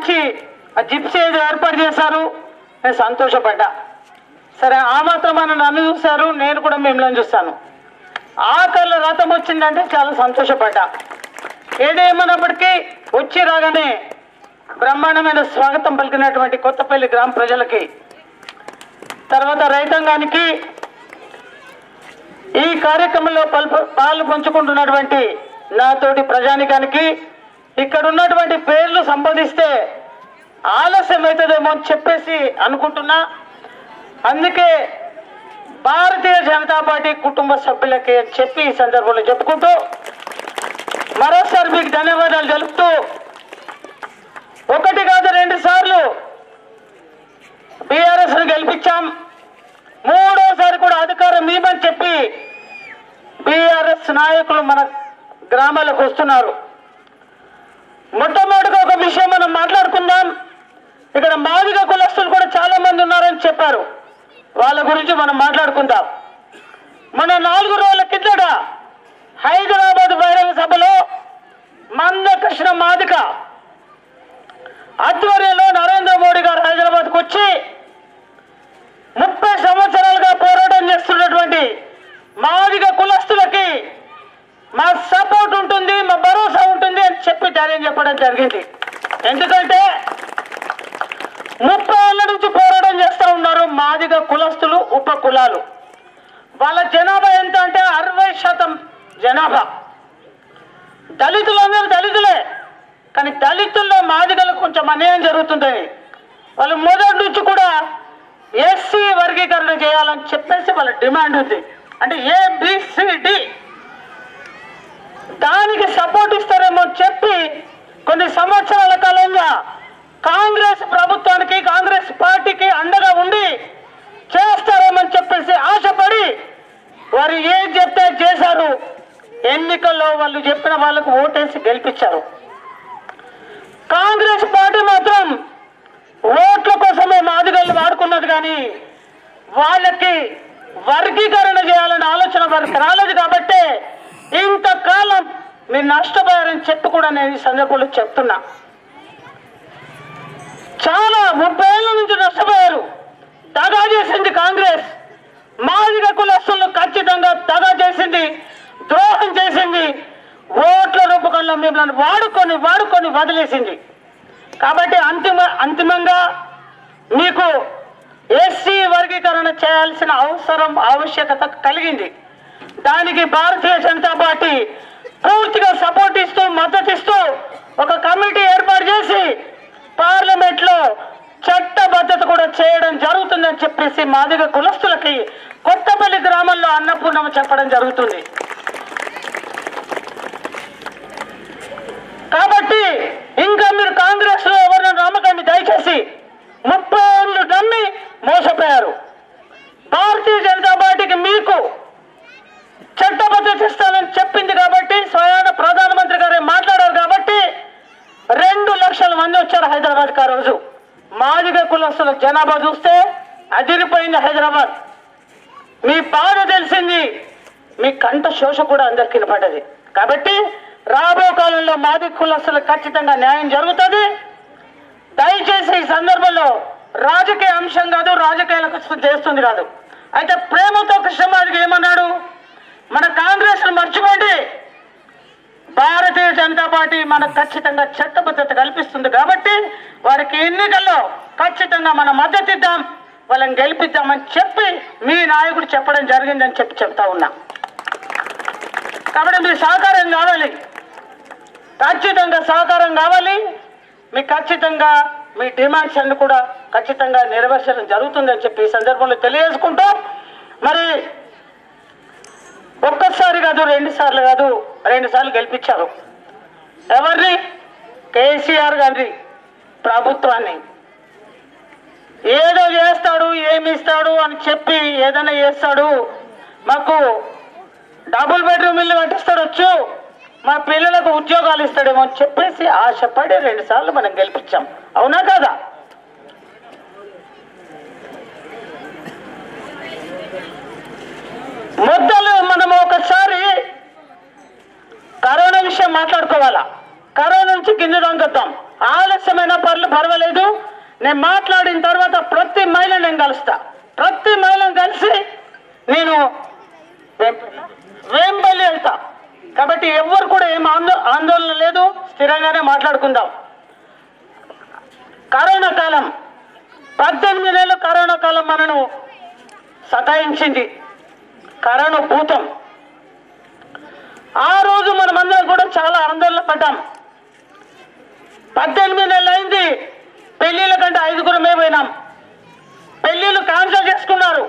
మంచి ఆ జిప్సీ ఏదో ఏర్పాటు చేశారు నేను సంతోషపడ్డా సరే ఆ మాత్రం మన నన్ను చూశారు నేను కూడా మిమ్మల్ని చూస్తాను ఆకలి రథం వచ్చిందంటే చాలా సంతోషపడ్డా ఏదేమన్నప్పటికీ వచ్చి రాగానే బ్రహ్మాండమైన స్వాగతం పలికినటువంటి కొత్తపల్లి గ్రామ ప్రజలకి తర్వాత రైతాంగానికి ఈ కార్యక్రమంలో పల్పు పాలు పంచుకుంటున్నటువంటి నాతోటి ప్రజానికానికి ఇక్కడ ఉన్నటువంటి పేర్లు సంపాదిస్తే ఆలస్యం అవుతుందేమో అని చెప్పేసి అనుకుంటున్నా అందుకే భారతీయ జనతా పార్టీ కుటుంబ సభ్యులకి అని చెప్పి ఈ సందర్భంలో చెప్పుకుంటూ మరోసారి మీకు ధన్యవాదాలు తెలుపుతూ ఒకటి కాదు రెండు సార్లు బీఆర్ఎస్ ను గెలిపించాం మూడోసారి కూడా అధికారం మీమని చెప్పి బీఆర్ఎస్ నాయకులు మన గ్రామాలకు వస్తున్నారు మొట్టమొదటిగా ఒక విషయం మనం మాట్లాడుకుందాం ఇక్కడ మాదిగ కులస్తులు కూడా చాలా మంది ఉన్నారని చెప్పారు వాళ్ళ గురించి మనం మాట్లాడుకుందాం మన నాలుగు రోజుల కిందట హైదరాబాద్ బహిరంగ సభలో మందకృష్ణ మాదిక ఆధ్వర్యంలో నరేంద్ర మోడీ గారు హైదరాబాద్కు వచ్చి ముప్పై సంవత్సరాలుగా పోరాటం చేస్తున్నటువంటి మాదిగ కులస్తులకి మా సపోర్ట్ ఉంటుంది మా భరోసా ఉంటుంది అని చెప్పి ధైర్యం చెప్పడం జరిగింది ఎందుకంటే ముప్పై ఏళ్ళ నుంచి పోరాటం చేస్తూ ఉన్నారు మాదిగ కులస్తులు ఉప కులాలు వాళ్ళ జనాభా ఎంత అంటే అరవై శాతం జనాభా దళితులందరూ దళితులే కానీ దళితుల్లో మాదిగలకు కొంచెం అన్యాయం జరుగుతుందని వాళ్ళు మొదటి నుంచి కూడా ఎస్సీ వర్గీకరణ చేయాలని చెప్పేసి వాళ్ళ డిమాండ్ ఉంది అంటే ఏబిసిడి దానికి సపోర్ట్ ఇస్తారేమో అని చెప్పి కొన్ని సంవత్సరాల కాలంగా కాంగ్రెస్ ప్రభుత్వానికి కాంగ్రెస్ పార్టీకి అండగా ఉండి చేస్తారేమని చెప్పేసి ఆశపడి వారు ఏం చెప్తే చేశారు ఎన్నికల్లో వాళ్ళు చెప్పిన వాళ్ళకు ఓటేసి గెలిపించారు కాంగ్రెస్ పార్టీ మాత్రం ఓట్ల కోసమే మాదిగల్ని వాడుకున్నది కానీ వాళ్ళకి వర్గీకరణ చేయాలనే ఆలోచన వారికి రాలేదు కాబట్టి ఇంతకాలం మీరు నష్టపోయారని చెప్పి కూడా నేను ఈ సందర్భంలో చెప్తున్నా చాలా ముప్పై ఏళ్ళ నుంచి నష్టపోయారు దగా చేసింది కాంగ్రెస్ మాదిగ కులస్తులను ఖచ్చితంగా దగా చేసింది ద్రోహం చేసింది ఓట్ల రూపకంలో మిమ్మల్ని వాడుకొని వాడుకొని వదిలేసింది కాబట్టి అంతిమ అంతిమంగా మీకు ఎస్సీ వర్గీకరణ చేయాల్సిన అవసరం ఆవశ్యకత కలిగింది దానికి భారతీయ జనతా పార్టీ పూర్తిగా సపోర్ట్ ఇస్తూ మద్దతు ఇస్తూ ఒక కమిటీ ఏర్పాటు చేసి పార్లమెంట్ లో చట్టబద్ధత కూడా చేయడం జరుగుతుందని చెప్పేసి మాదిగ కులస్తులకి కొత్తపల్లి గ్రామంలో అన్నపూర్ణమ చెప్పడం జరుగుతుంది కాబట్టి ఇంకా మీరు కాంగ్రెస్ లో ఎవరిని నమ్మకండి దయచేసి ముప్పై ఏళ్ళు నమ్మి మోసపోయారు భారతీయ జనతా పార్టీకి మీకు చట్టబద్ధత ఇస్తానని చెప్పింది కాబట్టి స్వయాన ప్రధానమంత్రి గారే మాట్లాడారు కాబట్టి రెండు లక్షల మంది వచ్చారు హైదరాబాద్ ఆ రోజు మాదిగ కులస్తుల జనాభా చూస్తే అదిరిపోయింది హైదరాబాద్ మీ బాధ తెలిసింది మీ కంట శోష కూడా అందరికి వినపడ్డది కాబట్టి రాబో కాలంలో మాది కులస్తులకు ఖచ్చితంగా న్యాయం జరుగుతుంది దయచేసి ఈ సందర్భంలో రాజకీయ అంశం కాదు రాజకీయాలకు చేస్తుంది కాదు అయితే ప్రేమతో కృష్ణమాదికి ఏమన్నాడు మన కాంగ్రెస్ మర్చిపోండి భారతీయ జనతా పార్టీ మనకు ఖచ్చితంగా చట్టబద్ధత కల్పిస్తుంది కాబట్టి వారికి ఎన్నికల్లో ఖచ్చితంగా మన మద్దతు ఇద్దాం వాళ్ళని గెలిపిద్దామని చెప్పి మీ నాయకుడు చెప్పడం జరిగిందని చెప్పి చెప్తా ఉన్నా కాబట్టి మీ సహకారం కావాలి ఖచ్చితంగా సహకారం కావాలి మీకు ఖచ్చితంగా మీ డిమాండ్స్ అన్ని కూడా ఖచ్చితంగా నెరవేర్చడం జరుగుతుందని చెప్పి ఈ సందర్భంలో తెలియజేసుకుంటూ మరి ఒక్కసారి కాదు రెండు సార్లు కాదు రెండు సార్లు గెలిపించారు ఎవరిని కేసీఆర్ గారి ప్రభుత్వాన్ని ఏదో చేస్తాడు ఏమి ఇస్తాడు అని చెప్పి ఏదైనా చేస్తాడు మాకు డబుల్ బెడ్రూమ్ ఇల్లు కట్టిస్తాడు వచ్చు మా పిల్లలకు ఉద్యోగాలు ఇస్తాడేమో అని చెప్పేసి ఆశపడి రెండు సార్లు మనం గెలిపించాం అవునా కదా ముద్దలు మనం ఒకసారి కరోనా విషయం మాట్లాడుకోవాలా కరోనా నుంచి కింద దొంగతాం ఆలస్యమైన పర్లు పర్వాలేదు నేను మాట్లాడిన తర్వాత ప్రతి మహిళ నేను కలుస్తా ప్రతి మహిళను కలిసి నేను వేంపల్లి- వేంపల్లి వెళ్తా కాబట్టి ఎవ్వరు కూడా ఏం ఆందో ఆందోళన లేదు స్థిరంగానే మాట్లాడుకుందాం కరోనా కాలం పద్దెనిమిది నెలలు కరోనా కాలం మనను సతాయించింది కరోనా భూతం ఆ రోజు మనమందరం కూడా చాలా ఆందోళన పడ్డాం పద్దెనిమిది నెలలు అయింది పెళ్లిళ్ళ కంటే ఐదుగురు మేము పోయినాం పెళ్లిళ్ళు క్యాన్సిల్ చేసుకున్నారు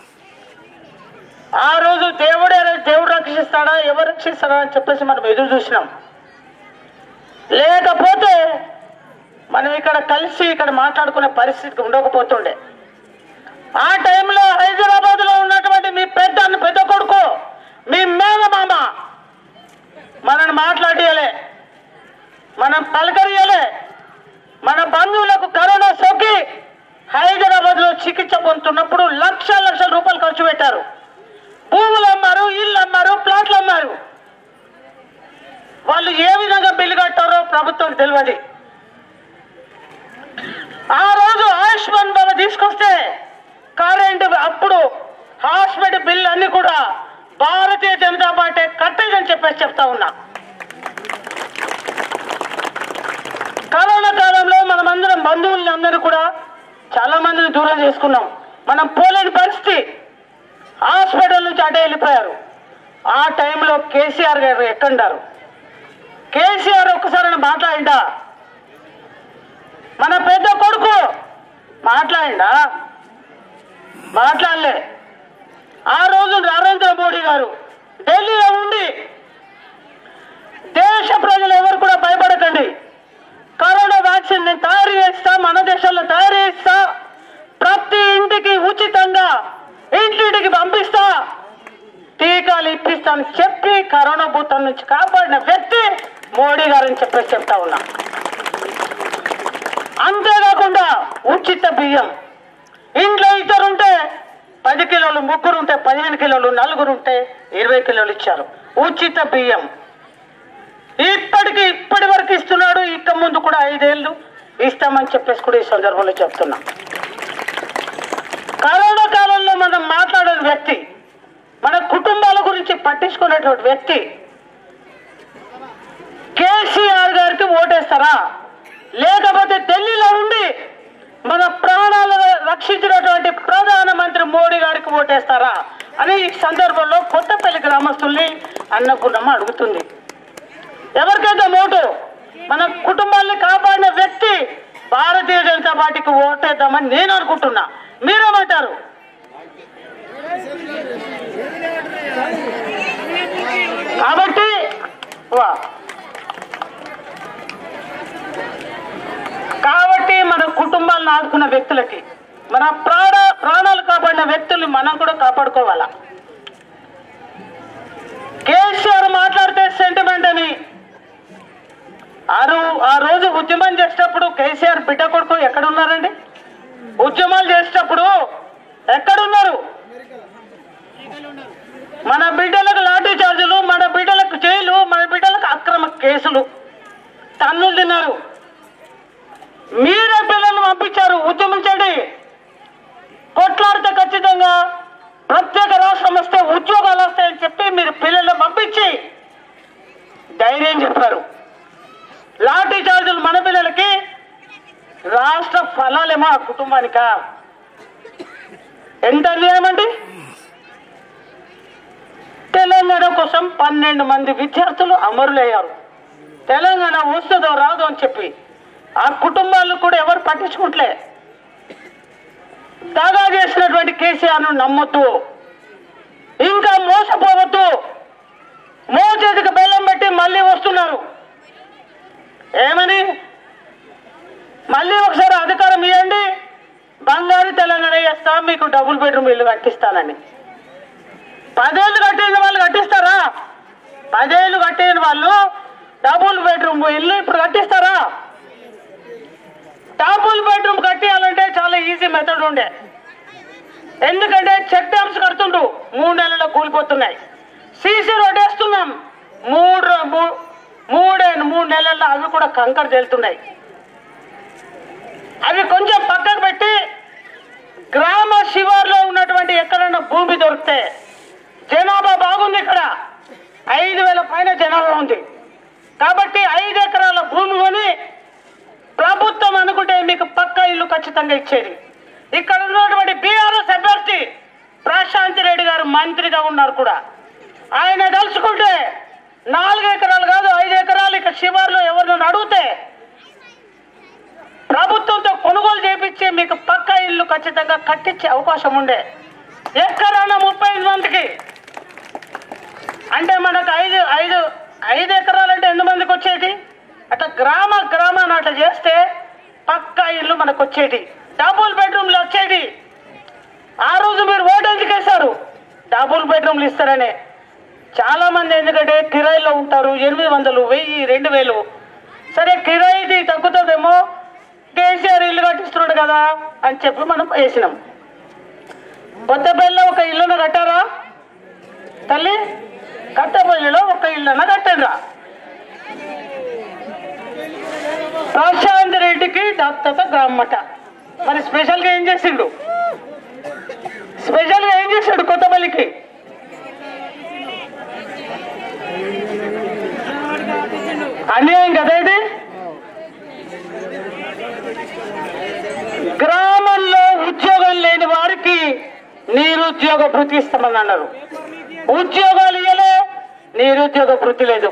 ఆ రోజు దేవుడే దేవుడు రక్షిస్తాడా ఎవరు రక్షిస్తాడా అని చెప్పేసి మనం ఎదురు చూసినాం లేకపోతే మనం ఇక్కడ కలిసి ఇక్కడ మాట్లాడుకునే పరిస్థితి ఉండకపోతుండే ఆ టైంలో హైదరాబాద్ లో ఉన్నటువంటి మీ పెద్ద పెద్ద కొడుకు మీ మేనమామ మనని మాట్లాడియలే మనం పలకరియలే మన బంధువులకు కరోనా సోకి హైదరాబాద్ లో చికిత్స పొందుతున్నప్పుడు లక్ష లక్షల రూపాయలు ఖర్చు పెట్టారు భూములు అమ్మారు ఇల్లు అమ్మారు ప్లాట్లు అమ్మారు వాళ్ళు ఏ విధంగా బిల్లు కట్టారో ప్రభుత్వం తెలియదు ఆ రోజు ఆయుష్మాన్ బాబా తీసుకొస్తే కరెంట్ అప్పుడు హాస్పిటల్ బిల్ అన్ని కూడా భారతీయ జనతా పార్టీ కట్టేదని చెప్పేసి చెప్తా ఉన్నా కరోనా కాలంలో మనమందరం బంధువుల్ని అందరూ కూడా చాలా మందిని దూరం చేసుకున్నాం మనం పోలేని పరిస్థితి హాస్పిటల్ నుంచి అటే వెళ్ళిపోయారు ఆ టైంలో కేసీఆర్ గారు ఎక్కడున్నారు కేసీఆర్ ఒక్కసారి మాట్లాడిండా మన పెద్ద కొడుకు మాట్లాడిండా మాట్లాడలే ఆ రోజు నరేంద్ర మోడీ గారు ఢిల్లీలో ఉండి దేశ ప్రజలు ఎవరు కూడా భయపడకండి కరోనా వ్యాక్సిన్ నేను తయారు చేస్తా మన దేశంలో తయారు చేస్తా ప్రతి ఇంటికి ఉచితంగా ఇంటింటికి పంపిస్తా టీకాలు ఇప్పిస్తాను చెప్పి కరోనా భూతం నుంచి కాపాడిన వ్యక్తి మోడీ గారని చెప్పేసి చెప్తా ఉన్నా అంతేకాకుండా ఉచిత బియ్యం ఇంట్లో ఇద్దరు ఉంటే పది కిలోలు ముగ్గురు ఉంటే పదిహేను కిలోలు నలుగురు ఉంటే ఇరవై కిలోలు ఇచ్చారు ఉచిత బియ్యం ఇప్పటికి ఇప్పటి వరకు ఇస్తున్నాడు ఇక ముందు కూడా ఐదేళ్ళు ఇస్తామని చెప్పేసి కూడా ఈ సందర్భంలో చెప్తున్నా కరోనా కాలంలో మనం మాట్లాడే వ్యక్తి మన కుటుంబాల గురించి పట్టించుకునేటువంటి వ్యక్తి కేసీఆర్ గారికి ఓటేస్తారా లేకపోతే ఢిల్లీలో ఉండి మన ప్రాణాలను రక్షించినటువంటి ప్రధానమంత్రి మోడీ గారికి ఓటేస్తారా అని ఈ సందర్భంలో కొత్తపల్లి గ్రామస్తుల్ని అన్నపూర్ణమ్మ అడుగుతుంది ఎవరికైతే ఓటు మన కుటుంబాన్ని కాపాడిన వ్యక్తి భారతీయ జనతా పార్టీకి ఓటేద్దామని నేను అనుకుంటున్నా మీరేమంటారు కాబట్టి వా కాబట్టి మన కుటుంబాలను ఆదుకున్న వ్యక్తులకి మన ప్రాణ ప్రాణాలు కాపాడిన వ్యక్తుల్ని మనం కూడా కాపాడుకోవాలా కేసీఆర్ మాట్లాడితే సెంటిమెంట్ అని ఆ రో- ఆ రోజు ఉద్యమం చేసేటప్పుడు కేసీఆర్ బిడ్డ కొడుకు ఎక్కడున్నారండి ఉద్యమాలు చేసేటప్పుడు ఎక్కడున్నారు మన బిడ్డలకు లాఠీ చార్జీలు మన బిడ్డలకు జైలు మన బిడ్డలకు అక్రమ కేసులు తన్నులు తిన్నారు మీరే పిల్లల్ని పంపించారు ఉద్యమించండి కొట్లాడితే ఖచ్చితంగా ప్రత్యేక రాష్ట్రం వస్తే ఉద్యోగాలు వస్తాయని చెప్పి మీరు పిల్లల్ని పంపించి ధైర్యం చెప్పారు లాఠీ చార్జీలు మన పిల్లలకి రాష్ట్ర ఫలాలేమో ఆ కుటుంబానికా ఎంత అన్యాయం అండి తెలంగాణ కోసం పన్నెండు మంది విద్యార్థులు అమరులయ్యారు తెలంగాణ వస్తుందో రాదో అని చెప్పి ఆ కుటుంబాలు కూడా ఎవరు పట్టించుకుంటలే దాగా చేసినటువంటి కేసీఆర్ను నమ్మొద్దు ఇంకా మోసపోవద్దు మోచేతికి బెల్లం పెట్టి మళ్ళీ వస్తున్నారు ఏమని మళ్ళీ ఒకసారి అధికారం ఇవ్వండి బంగారు తెలంగాణ చేస్తా మీకు డబుల్ బెడ్రూమ్ ఇల్లు కట్టిస్తానని పదేళ్ళు కట్టిన వాళ్ళు కట్టిస్తారా పదేళ్ళు కట్టిన వాళ్ళు డబుల్ బెడ్రూమ్ ఇల్లు ఇప్పుడు కట్టిస్తారా డబుల్ బెడ్రూమ్ కట్టియాలంటే చాలా ఈజీ మెథడ్ ఉండే ఎందుకంటే చెక్ డ్యామ్స్ కడుతుండ్రు మూడు నెలల్లో కూలిపోతున్నాయి సీసీ రోడ్ వేస్తున్నాం మూడు రో- మూ- మూడే మూడు నెలల్లో అవి కూడా కంకర తెలుతున్నాయి అవి కొంచెం పక్కకు పెట్టి గ్రామ శివార్లో ఉన్నటువంటి ఎక్కడన్నా భూమి దొరికితే జనాభా బాగుంది ఇక్కడ ఐదు వేల పైన జనాభా ఉంది కాబట్టి ఐదు ఎకరాల భూమి కొని ప్రభుత్వం అనుకుంటే మీకు పక్క ఇల్లు ఖచ్చితంగా ఇచ్చేది ఇక్కడ ఉన్నటువంటి బీఆర్ఎస్ అభ్యర్థి ప్రశాంత్ రెడ్డి గారు మంత్రిగా ఉన్నారు కూడా ఆయన తలుచుకుంటే నాలుగు ఎకరాలు కాదు ఐదు ఎకరాలు ఇక శివార్లో ఎవరినైనా అడిగితే ప్రభుత్వంతో కొనుగోలు చేపించి మీకు పక్క ఇల్లు ఖచ్చితంగా కట్టించే అవకాశం ఉండే ఎక్కడన్నా ముప్పై ఐదు మందికి అంటే మనకు ఐదు ఐదు ఐదు ఎకరాలు అంటే ఎన్ని మందికి వచ్చేది అట్లా గ్రామ గ్రామాన్ని అట్లా చేస్తే పక్కా ఇల్లు మనకు వచ్చేది డబుల్ బెడ్రూమ్లు వచ్చేది ఆ రోజు మీరు ఓటు ఎందుకు వేశారు డబుల్ బెడ్రూమ్లు ఇస్తారనే చాలా మంది ఎందుకంటే కిరాయిలో ఉంటారు ఎనిమిది వందలు వెయ్యి రెండు వేలు సరే కిరాయిది తగ్గుతుందేమో కేసీఆర్ ఇల్లు కట్టిస్తున్నాడు కదా అని చెప్పి మనం వేసినాం కొత్తపల్లిలో ఒక ఇల్లును కట్టారా తల్లి కట్టపల్లిలో ఒక ఇల్లున కట్టండ్రా ప్రశాంత్ రెడ్డికి దత్తత గ్రామట మరి స్పెషల్గా ఏం చేసిండు స్పెషల్గా ఏం చేశాడు కొత్తపల్లికి అన్యాయం కదా ఇది గ్రామంలో ఉద్యోగం లేని వారికి నిరుద్యోగ భృతి ఇస్తామని అన్నారు ఉద్యోగాలు ఇవ్వలే నిరుద్యోగ భృతి లేదు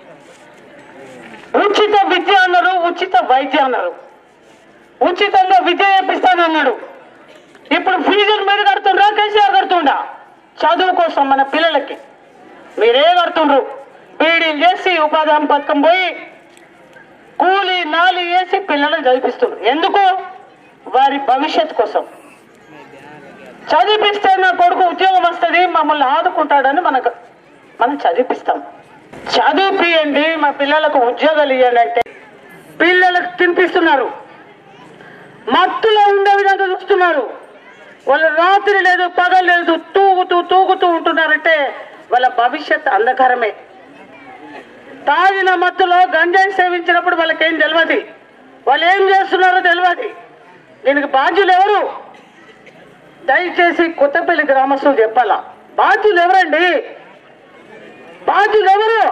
ఉచిత విద్య అన్నారు ఉచిత వైద్య అన్నారు ఉచితంగా విద్య చేపిస్తానన్నాడు ఇప్పుడు ఫీజులు మీరు కడుతుండ్రా కేసీఆర్ కడుతుండా చదువు కోసం మన పిల్లలకి మీరే కడుతుండ్రు బీడీలు చేసి ఉపాధి హామీ పథకం పోయి కూలి నాలి వేసి పిల్లలను చదివిస్తున్నారు ఎందుకు వారి భవిష్యత్ కోసం చదివిస్తే నా కొడుకు ఉద్యోగం వస్తుంది మమ్మల్ని ఆదుకుంటాడని మనకు మనం చదివిస్తాం చదివిపియండి మా పిల్లలకు ఉద్యోగాలు ఇవ్వండి అంటే పిల్లలకు తినిపిస్తున్నారు మత్తులో ఉండే విధంగా చూస్తున్నారు వాళ్ళు రాత్రి లేదు పగలు లేదు తూగుతూ తూగుతూ ఉంటున్నారంటే వాళ్ళ భవిష్యత్ అంధకారమే తాగిన మత్తులో గంజాయి సేవించినప్పుడు వాళ్ళకేం తెలియదు వాళ్ళు ఏం చేస్తున్నారో తెలియదు దీనికి బాధ్యులు ఎవరు దయచేసి కొత్తపల్లి గ్రామస్తులు చెప్పాలా బాధ్యులు ఎవరండి బాధ్యులు ఎవరు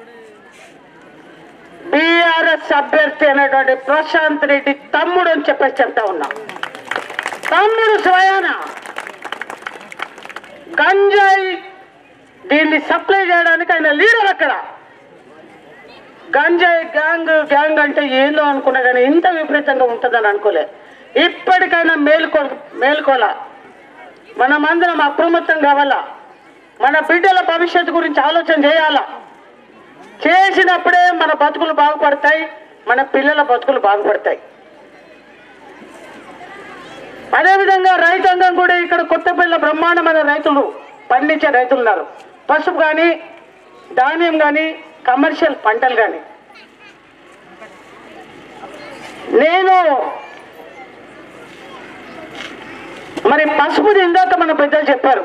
బీఆర్ఎస్ అభ్యర్థి అనేటువంటి ప్రశాంత్ రెడ్డి తమ్ముడు అని చెప్పేసి చెప్తా ఉన్నా తమ్ముడు స్వయాన గంజాయి దీన్ని సప్లై చేయడానికి ఆయన లీడర్ అక్కడ గంజాయి గ్యాంగ్ గ్యాంగ్ అంటే ఏందో అనుకున్నా కానీ ఇంత విపరీతంగా ఉంటుందని అనుకోలే ఇప్పటికైనా మేలుకో మేలుకోలా మనమందరం అప్రమత్తం కావాలా మన బిడ్డల భవిష్యత్తు గురించి ఆలోచన చేయాలా చేసినప్పుడే మన బతుకులు బాగుపడతాయి మన పిల్లల బతుకులు బాగుపడతాయి అదేవిధంగా రైతాంగం కూడా ఇక్కడ కొత్తపల్లి బ్రహ్మాండమైన రైతులు పండించే రైతులు ఉన్నారు పసుపు కానీ ధాన్యం కానీ కమర్షియల్ పంటలు కానీ నేను మరి పసుపుది ఇందాక మన పెద్దలు చెప్పారు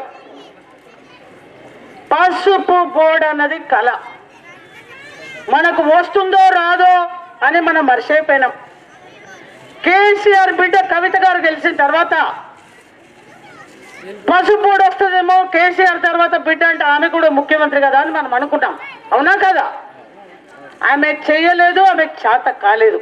పసుపు బోర్డు అన్నది కళ మనకు వస్తుందో రాదో అని మనం మర్చిపోయినాం కేసీఆర్ బిడ్డ కవిత గారు గెలిచిన తర్వాత పసుపు బోర్డు వస్తుందేమో కేసీఆర్ తర్వాత బిడ్డ అంటే ఆమె కూడా ముఖ్యమంత్రి కదా అని మనం అనుకుంటాం అవునా కదా ఆమె చేయలేదు ఆమె చేత కాలేదు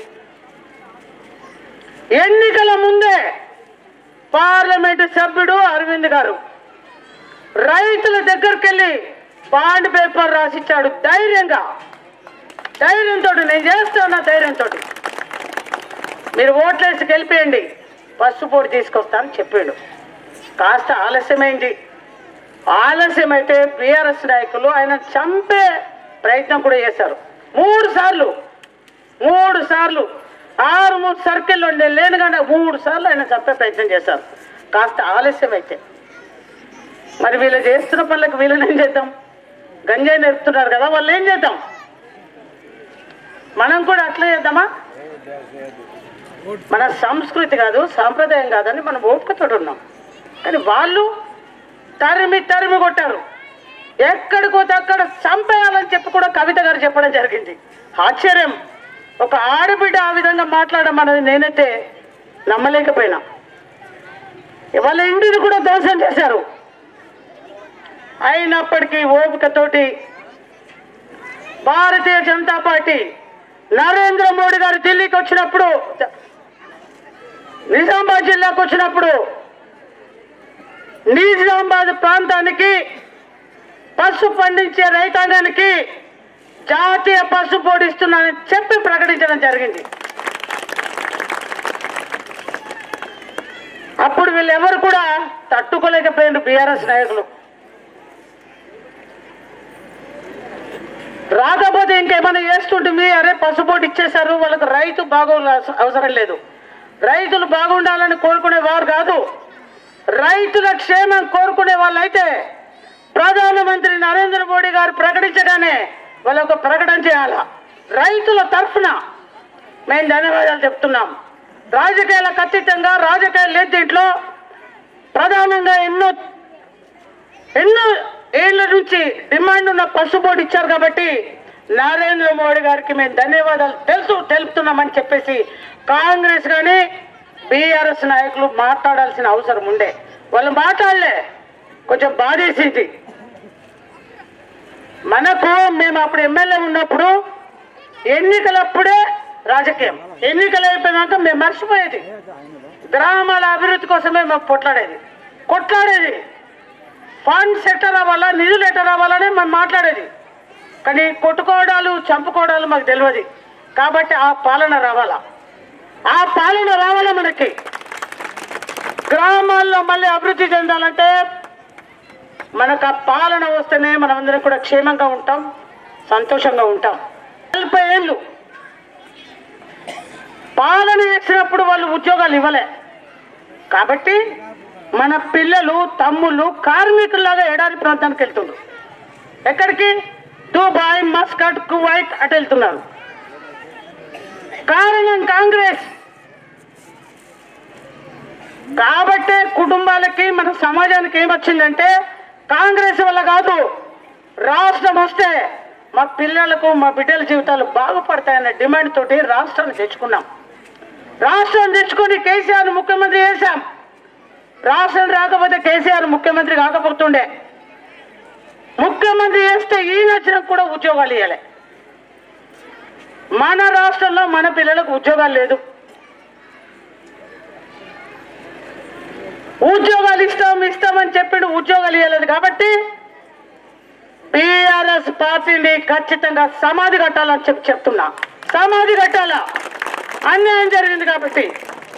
ఎన్నికల ముందే పార్లమెంటు సభ్యుడు అరవింద్ గారు రైతుల దగ్గరికి వెళ్ళి బాండ్ పేపర్ రాసిచ్చాడు ధైర్యంగా ధైర్యంతో నేను చేస్తాను ధైర్యంతో మీరు ఓట్లేసి గెలిపేయండి పసుపు పొడి తీసుకొస్తానని చెప్పాడు కాస్త ఆలస్యమైంది ఆలస్యమైతే బీఆర్ఎస్ నాయకులు ఆయన చంపే ప్రయత్నం కూడా చేశారు మూడు సార్లు మూడు సార్లు ఆరు మూడు సర్కిల్లో నేను లేను కానీ మూడు సార్లు ఆయన చంపే ప్రయత్నం చేశారు కాస్త ఆలస్యం అయితే మరి వీళ్ళు చేస్తున్న పనులకు వీళ్ళని ఏం చేద్దాం గంజాయి నేర్పుతున్నారు కదా వాళ్ళు ఏం చేద్దాం మనం కూడా అట్లే చేద్దామా మన సంస్కృతి కాదు సాంప్రదాయం కాదని మనం ఓపికతో ఉన్నాం కానీ వాళ్ళు తరిమి తరిమి కొట్టారు ఎక్కడికి పోతే అక్కడ చంపేయాలని చెప్పి కూడా కవిత గారు చెప్పడం జరిగింది ఆశ్చర్యం ఒక ఆడబిడ్డ ఆ విధంగా మాట్లాడడం అనేది నేనైతే నమ్మలేకపోయినా వాళ్ళ ఇంటిని కూడా ధ్వంసం చేశారు అయినప్పటికీ ఓపికతోటి భారతీయ జనతా పార్టీ నరేంద్ర మోడీ గారు ఢిల్లీకి వచ్చినప్పుడు నిజామాబాద్ జిల్లాకు వచ్చినప్పుడు నిజామాబాద్ ప్రాంతానికి పసుపు పండించే రైతాంగానికి జాతీయ పసుపు బోర్డు ఇస్తున్నానని చెప్పి ప్రకటించడం జరిగింది అప్పుడు వీళ్ళెవరు కూడా తట్టుకోలేకపోయారు బీఆర్ఎస్ నాయకులు రాకపోతే ఇంకేమైనా చేస్తుంటే మీ అరే పసుపోటు ఇచ్చేశారు వాళ్ళకి రైతు బాగో అవసరం లేదు రైతులు బాగుండాలని కోరుకునే వారు కాదు రైతుల క్షేమం కోరుకునే వాళ్ళైతే ప్రధానమంత్రి నరేంద్ర మోడీ గారు ప్రకటించగానే వాళ్ళొక ప్రకటన చేయాల రైతుల తరఫున మేము ధన్యవాదాలు చెప్తున్నాం రాజకీయాలకు అతీతంగా రాజకీయాలు లేదు దీంట్లో ప్రధానంగా ఎన్నో ఎన్నో ఏళ్ల నుంచి డిమాండ్ ఉన్న పసుపు బోర్డు ఇచ్చారు కాబట్టి నరేంద్ర మోడీ గారికి మేము ధన్యవాదాలు తెలుసు తెలుపుతున్నామని చెప్పేసి కాంగ్రెస్ కానీ బీఆర్ఎస్ నాయకులు మాట్లాడాల్సిన అవసరం ఉండే వాళ్ళు మాట్లాడలే కొంచెం బాధేసింది మనకు మేము అప్పుడు ఎమ్మెల్యే ఉన్నప్పుడు ఎన్నికలప్పుడే రాజకీయం ఎన్నికలు అయిపోయినాక మేము మర్చిపోయేది గ్రామాల అభివృద్ధి కోసమే మేము కొట్లాడేది కొట్లాడేది ఫండ్స్ ఎట్ట రావాలా నిధులు ఎట్ట రావాలని మనం మాట్లాడేది కానీ కొట్టుకోవడాలు చంపుకోవడాలు మాకు తెలియదు కాబట్టి ఆ పాలన రావాలా ఆ పాలన రావాలా మనకి గ్రామాల్లో మళ్ళీ అభివృద్ధి చెందాలంటే మనకు ఆ పాలన వస్తేనే మనమందరం కూడా క్షేమంగా ఉంటాం సంతోషంగా ఉంటాం నలభై ఏళ్ళు పాలన చేసినప్పుడు వాళ్ళు ఉద్యోగాలు ఇవ్వలే కాబట్టి మన పిల్లలు తమ్ముళ్ళు కార్మికుల్లాగా ఎడారి ప్రాంతానికి వెళ్తున్నారు ఎక్కడికి దుబాయ్ మస్కట్ కువైట్ అటు వెళ్తున్నారు కారణం కాంగ్రెస్ కాబట్టే కుటుంబాలకి మన సమాజానికి ఏమొచ్చిందంటే కాంగ్రెస్ వల్ల కాదు రాష్ట్రం వస్తే మా పిల్లలకు మా బిడ్డల జీవితాలు బాగుపడతాయన్న డిమాండ్ తోటి రాష్ట్రాన్ని తెచ్చుకున్నాం రాష్ట్రం తెచ్చుకొని కేసీఆర్ ముఖ్యమంత్రి చేశాం రాష్ట్రం రాకపోతే కేసీఆర్ ముఖ్యమంత్రి కాకపోతుండే ముఖ్యమంత్రి చేస్తే ఈ నచ్చిన కూడా ఉద్యోగాలు ఇవ్వాలి మన రాష్ట్రంలో మన పిల్లలకు ఉద్యోగాలు లేదు ఉద్యోగాలు ఇస్తాం ఇస్తామని చెప్పిండు ఉద్యోగాలు ఇవ్వలేదు కాబట్టి బీఆర్ఎస్ పార్టీని ఖచ్చితంగా సమాధి కట్టాలని చెప్పి చెప్తున్నా సమాధి కట్టాలా అన్యాయం జరిగింది కాబట్టి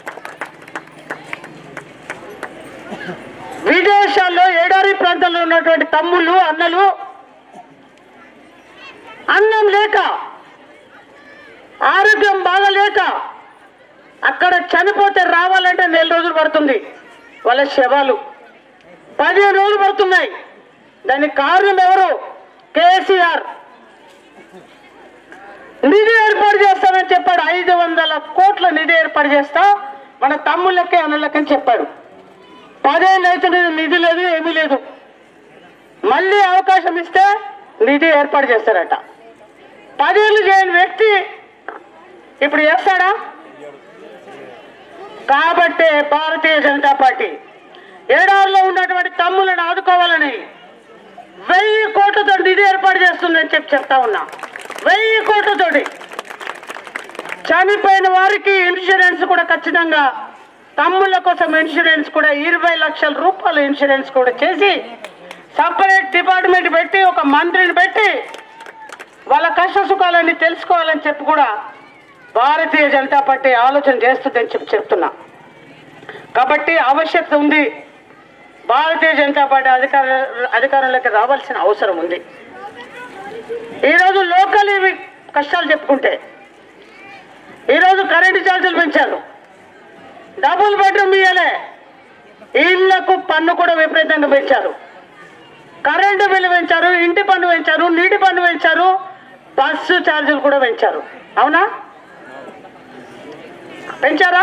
విదేశాల్లో ఏడారి ప్రాంతంలో ఉన్నటువంటి తమ్ముళ్ళు అన్నలు అన్నం లేక ఆరోగ్యం బాగలేక అక్కడ చనిపోతే రావాలంటే నెల రోజులు పడుతుంది వాళ్ళ శవాలు పదిహేను రోజులు పడుతున్నాయి దానికి కారణం ఎవరు కేసీఆర్ నిధి ఏర్పాటు చేస్తానని చెప్పాడు ఐదు వందల కోట్ల నిధి ఏర్పాటు చేస్తా మన తమ్ముళ్ళకి అన్నలకని చెప్పాడు పదేళ్ళు అయితే నిధి లేదు ఏమీ లేదు మళ్ళీ అవకాశం ఇస్తే నిధి ఏర్పాటు చేస్తారట పదేళ్ళు చేయని వ్యక్తి ఇప్పుడు చేస్తాడా కాబట్టే భారతీయ జనతా పార్టీ ఏడాదిలో ఉన్నటువంటి తమ్ములను ఆదుకోవాలని వెయ్యి కోట్లతో నిధి ఏర్పాటు చేస్తుందని చెప్పి చెప్తా ఉన్నా వెయ్యి కోట్లతోటి చనిపోయిన వారికి ఇన్సూరెన్స్ కూడా ఖచ్చితంగా తమ్ముళ్ళ కోసం ఇన్సూరెన్స్ కూడా ఇరవై లక్షల రూపాయల ఇన్సూరెన్స్ కూడా చేసి సపరేట్ డిపార్ట్మెంట్ పెట్టి ఒక మంత్రిని పెట్టి వాళ్ళ కష్ట సుఖాలన్నీ తెలుసుకోవాలని చెప్పి కూడా భారతీయ జనతా పార్టీ ఆలోచన చేస్తుందని చెప్పి చెప్తున్నా కాబట్టి ఆవశ్యకత ఉంది భారతీయ జనతా పార్టీ అధికార అధికారంలోకి రావాల్సిన అవసరం ఉంది ఈరోజు లోకల్ ఇవి కష్టాలు చెప్పుకుంటే ఈరోజు కరెంటు ఛార్జీలు పెంచారు డబుల్ బెడ్రూమ్ ఇయ్యలే ఇళ్లకు పన్ను కూడా విపరీతంగా పెంచారు కరెంటు బిల్లు పెంచారు ఇంటి పన్ను పెంచారు నీటి పన్ను పెంచారు బస్సు ఛార్జీలు కూడా పెంచారు అవునా పెంచారా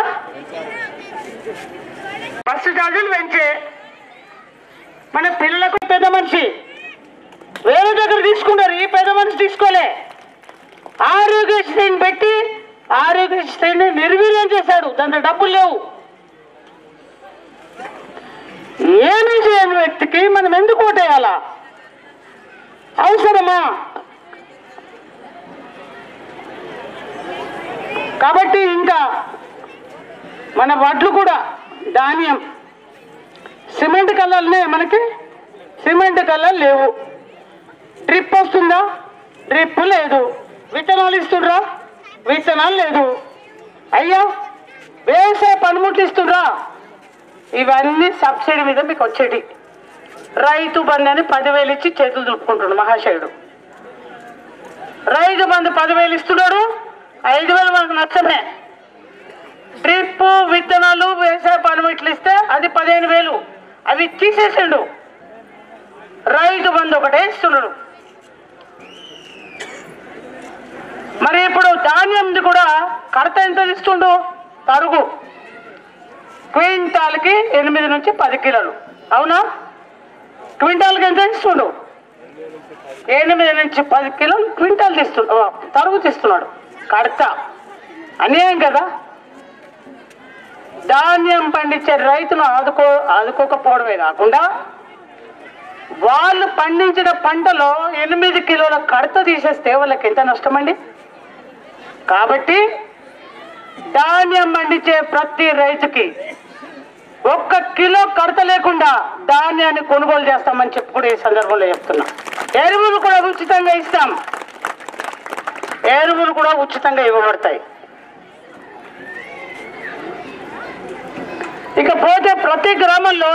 బస్సు ఛార్జీలు పెంచే మన పిల్లలకు పెద్ద మనిషి వేరే దగ్గర తీసుకుంటారు ఈ పెద్ద మనిషి తీసుకోలే ఆరోగ్యశ్రీని పెట్టి ఆరోగ్యశ్రీని నిర్వీర్యం చేశాడు దాంట్లో డబ్బులు లేవు ఏమీ చేయని వ్యక్తికి మనం ఎందుకు ఓటేయాలా అవసరమా కాబట్టి ఇంకా మన వడ్లు కూడా ధాన్యం సిమెంట్ కళ్ళనే మనకి సిమెంట్ కళ్ళలు లేవు డ్రిప్ వస్తుందా డ్రిప్ లేదు విత్తనాలు ఇస్తుండ్రా విత్తనాలు లేదు అయ్యా వ్యవసాయ పనిముట్లు ఇస్తుండ్రా ఇవన్నీ సబ్సిడీ మీద మీకు వచ్చేటి రైతు బంధు అని పదివేలు ఇచ్చి చేతులు దులుపుకుంటున్నాడు మహాశయుడు రైతు బంధు పదివేలు ఇస్తున్నాడు ఐదు వేలు మనకు నచ్చమే డ్రిప్ విత్తనాలు వ్యవసాయ పనిముట్లు ఇస్తే అది పదిహేను వేలు అవి తీసేసిండు రైతు బంధు ఒకటే ఇస్తున్నాడు మరి ఇప్పుడు ధాన్యంది కూడా కడత ఎంత ఇస్తుండు తరుగు క్వింటాల్కి ఎనిమిది నుంచి పది కిలోలు అవునా క్వింటాల్కి ఎంత ఇస్తుండు ఎనిమిది నుంచి పది కిలోలు క్వింటాల్ తీస్తు తరుగు తీస్తున్నాడు కడత అన్యాయం కదా ధాన్యం పండించే రైతును ఆదుకో ఆదుకోకపోవడమే కాకుండా వాళ్ళు పండించిన పంటలో ఎనిమిది కిలోల కడత తీసేస్తే వాళ్ళకి ఎంత నష్టమండి కాబట్టి ధాన్యం పండించే ప్రతి రైతుకి ఒక్క కిలో కడత లేకుండా ధాన్యాన్ని కొనుగోలు చేస్తామని చెప్పి కూడా ఈ సందర్భంలో చెప్తున్నా ఎరువులు కూడా ఉచితంగా ఇస్తాం ఎరువులు కూడా ఉచితంగా ఇవ్వబడతాయి ఇక పోతే ప్రతి గ్రామంలో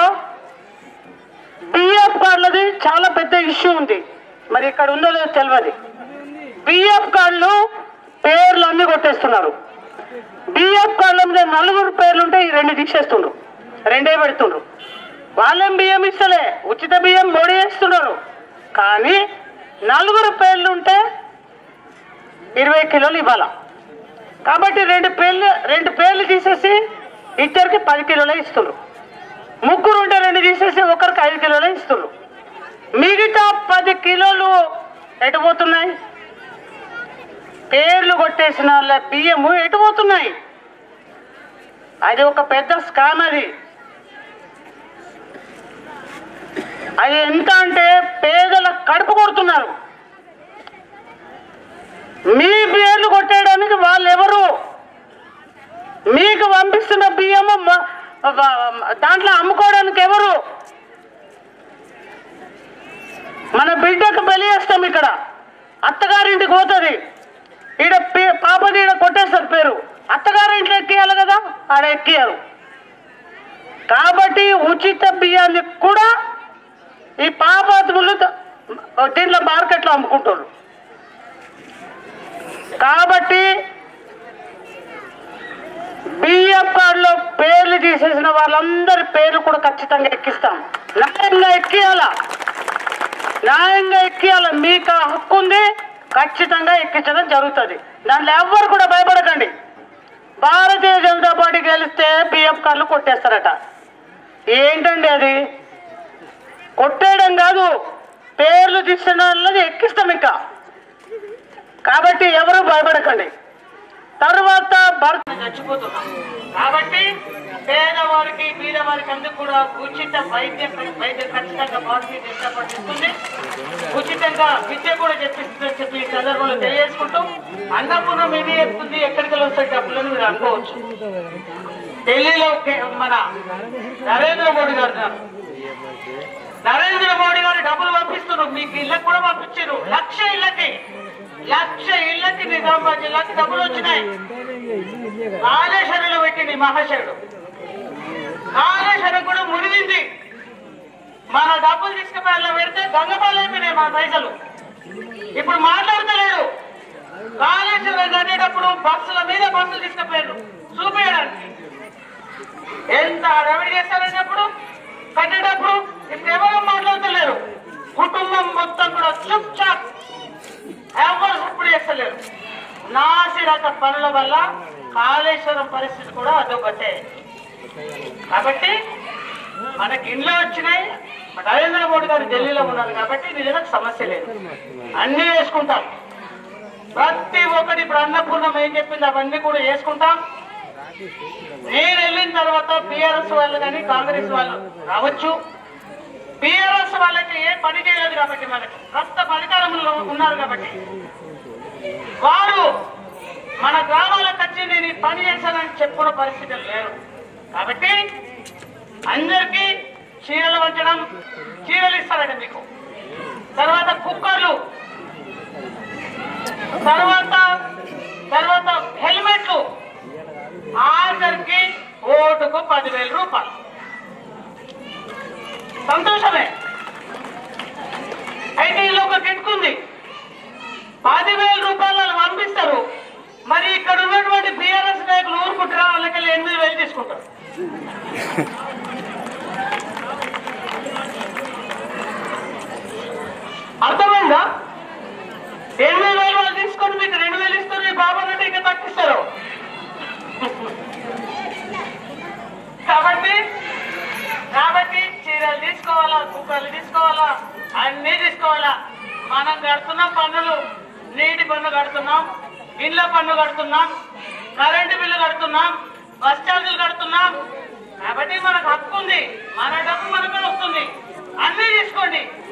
పిఎఫ్ కార్డులది చాలా పెద్ద ఇష్యూ ఉంది మరి ఇక్కడ ఉందో లేదో తెలియదు పిఎఫ్ కార్డులు పేర్లు అన్ని కొట్టేస్తున్నారు బిఎఫ్ కార్డుల మీద నలుగురు పేర్లు ఉంటే ఈ రెండు తీసేస్తుండ్రు రెండే పెడుతుండ్రు వాళ్ళేం బియ్యం ఇస్తలే ఉచిత బియ్యం మోడీ వేస్తున్నారు కానీ నలుగురు పేర్లు ఉంటే ఇరవై కిలోలు ఇవ్వాల కాబట్టి రెండు పేర్లు రెండు పేర్లు తీసేసి ఇద్దరికి పది కిలోలే ఇస్తున్నారు ముగ్గురు ఉంటే రెండు తీసేసి ఒకరికి ఐదు కిలోలే ఇస్తున్నారు మిగతా పది కిలోలు ఎటు పోతున్నాయి పేర్లు కొట్టేసిన వాళ్ళ బియ్యము ఎటు పోతున్నాయి అది ఒక పెద్ద స్కామ్ అది అది ఎంత అంటే పేదల కడుపు కొడుతున్నారు మీ పేర్లు కొట్టేయడానికి వాళ్ళు ఎవరు మీకు పంపిస్తున్న బియ్యము మ- వ- దాంట్లో అమ్ముకోవడానికి ఎవరు మన బిడ్డకు బలి చేస్తాం ఇక్కడ అత్తగారింటికి పోతుంది ఈడ పే- పాపది ఈడ కొట్టేస్తారు పేరు అత్తగారింట్లో ఎక్కియాలి కదా ఆడ ఎక్కియారు కాబట్టి ఉచిత బియ్యాన్ని కూడా ఈ పాపాత్ములు ద- దీంట్లో మార్కెట్లో అమ్ముకుంటారు కాబట్టి బియ్యం కార్డులో పేర్లు తీసేసిన వాళ్ళందరి పేర్లు కూడా ఖచ్చితంగా ఎక్కిస్తాం న్యాయంగా ఎక్కియాల న్యాయంగా ఎక్కియాల మీకు ఆ హక్కు ఉంది ఖచ్చితంగా ఎక్కించడం జరుగుతుంది దాంట్లో ఎవ్వరు కూడా భయపడకండి భారతీయ జనతా పార్టీ గెలిస్తే బిఎఫ్ కార్డులు కొట్టేస్తారట ఏంటండి అది కొట్టేయడం కాదు పేర్లు తీసిన వాళ్ళని ఎక్కిస్తాం ఇంకా కాబట్టి ఎవరు భయపడకండి తర్వాత భర్త చచ్చిపోతున్నాం కాబట్టి పేదవారికి బీదవారికి అందరికి కూడా ఉచిత వైద్యం వైద్యం ఖచ్చితంగా భారతీయ జనతా పార్టీ ఇస్తుంది ఉచితంగా విద్య కూడా చెప్పిస్తుందని చెప్పి ఈ సందర్భంలో తెలియజేసుకుంటూ అన్నపూర్ణం ఇది చెప్తుంది ఎక్కడికి వస్తాయి డబ్బులని మీరు అనుకోవచ్చు ఢిల్లీలో కే- మన నరేంద్ర మోడీ గారు ఉన్నారు. నరేంద్ర మోడీ గారు డబ్బులు పంపిస్తున్నారు మీకు ఇళ్ళకి కూడా పంపించారు లక్ష ఇళ్ళకి లక్ష ఇళ్ళకి నిజామాబాద్ జిల్లాకి డబ్బులు వచ్చినాయి కాళేశ్వరంలో పెట్టింది మహాశయుడు కాళేశ్వరం కూడా మునిగింది మన డబ్బులు తీసుకుపోయి అందులో పెడితే గంగపాలు అయిపోయినాయి మన పైసలు ఇప్పుడు మాట్లాడతలేడు కాళేశ్వరం కట్టేటప్పుడు బస్సుల మీద బస్సులు తీసుకుపోయారు చూపించడానికి ఎంత హడావిడి చేస్తారనేటప్పుడు కట్టేటప్పుడు ఇప్పుడు ఎవరు మాట్లాడతలేరు కుటుంబం మొత్తం కూడా చుప్ చాప్ ఎవరు సప్పుడు చేస్తలేరు నాసిరక పనుల వల్ల కాళేశ్వరం పరిస్థితి కూడా అదొకటే కాబట్టి మనకి ఇండ్లు వచ్చినాయి మన నరేంద్ర మోడీ గారు ఢిల్లీలో ఉన్నారు కాబట్టి వీళ్ళకి సమస్య లేదు అన్నీ వేసుకుంటాం ప్రతి ఒక్కటి ఇప్పుడు అన్నపూర్ణం ఏం చెప్పింది అవన్నీ కూడా వేసుకుంటాం నేను వెళ్ళిన తర్వాత బీఆర్ఎస్ వాళ్ళు కానీ కాంగ్రెస్ వాళ్ళు రావచ్చు బీఆర్ఎస్ వాళ్ళకి ఏ పని చేయలేదు కాబట్టి మనకి ప్రస్తుత అధికారంలో ఉన్నారు కాబట్టి వారు మన గ్రామాలకు వచ్చి నేను ఈ పని చేశానని చెప్పుకున్న పరిస్థితులు లేరు కాబట్టి అందరికీ చీరలు వంచడం చీరలు ఇస్తారండి మీకు తర్వాత కుక్కర్లు తర్వాత తర్వాత హెల్మెట్లు ఆఖరికి ఓటుకు పదివేల రూపాయలు సంతోషమే అయితే ఇలా ఒక కిట్టుకుంది పదివేల రూపాయలు వాళ్ళు పంపిస్తారు మరి ఇక్కడ ఉన్నటువంటి బీఆర్ఎస్ నాయకులు ఊరుకుంటారా వాళ్ళకి ఎనిమిది వేలు తీసుకుంటారు అర్థమైందా ఎనిమిది వేలు వాళ్ళు తీసుకొని మీకు రెండు వేలు ఇస్తారు మీ బాబా అంటే ఇంకా తగ్గిస్తారు కాబట్టి కాబట్టి చీరలు తీసుకోవాలా కుక్కలు తీసుకోవాలా అన్ని తీసుకోవాలా మనం కడుతున్నాం పన్నులు నీటి పన్ను కడుతున్నాం ఇళ్ళ పన్ను కడుతున్నాం కరెంటు బిల్లు కడుతున్నాం బస్ ఛార్జీలు కడుతున్నాం కాబట్టి మనకు హక్కు ఉంది మన డబ్బు మనకే వస్తుంది అన్ని తీసుకోండి